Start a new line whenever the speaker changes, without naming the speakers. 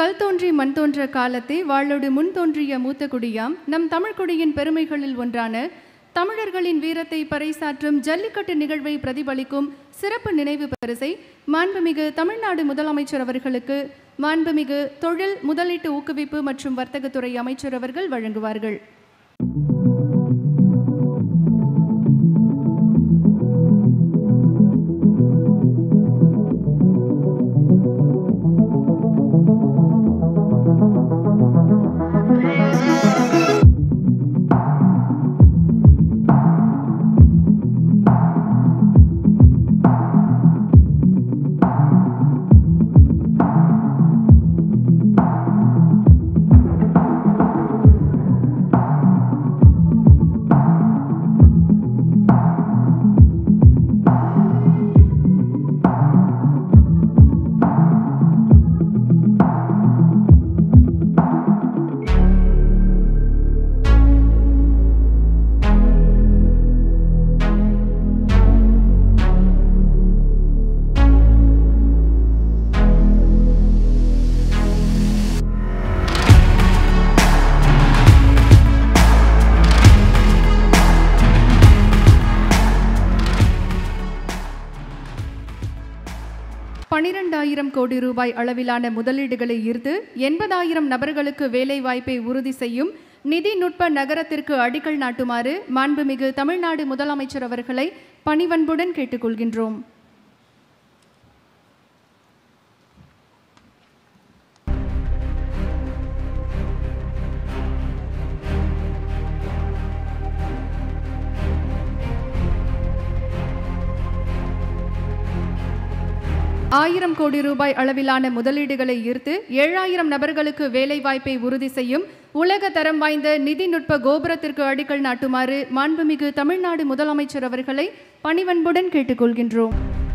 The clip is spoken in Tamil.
கல் தோன்றி மண் தோன்ற காலத்தே வாழோடு முன் தோன்றிய மூத்த குடியாம் நம் தமிழ்குடியின் பெருமைகளில் ஒன்றான தமிழர்களின் வீரத்தை பறைசாற்றும் ஜல்லிக்கட்டு நிகழ்வை பிரதிபலிக்கும் சிறப்பு நினைவு பரிசை மாண்புமிகு தமிழ்நாடு முதலமைச்சர் அவர்களுக்கு மாண்புமிகு தொழில் முதலீட்டு ஊக்குவிப்பு மற்றும் வர்த்தகத்துறை அமைச்சர் அவர்கள் வழங்குவார்கள் பனிரெண்டாயிரம் கோடி ரூபாய் அளவிலான முதலீடுகளை ஈர்த்து எண்பதாயிரம் நபர்களுக்கு வேலை வாய்ப்பை உறுதி செய்யும் நிதி நுட்ப நகரத்திற்கு அடிக்கல் நாட்டுமாறு மாண்புமிகு தமிழ்நாடு முதலமைச்சர் அவர்களை பணிவன்புடன் கேட்டுக்கொள்கின்றோம் ஆயிரம் கோடி ரூபாய் அளவிலான முதலீடுகளை ஈர்த்து ஏழாயிரம் நபர்களுக்கு வேலை வாய்ப்பை உறுதி செய்யும் உலக தரம் வாய்ந்த நிதி நுட்ப கோபுரத்திற்கு அடிக்கல் நாட்டுமாறு மாண்புமிகு தமிழ்நாடு முதலமைச்சர் அவர்களை பணிவன்புடன் கேட்டுக்கொள்கின்றோம்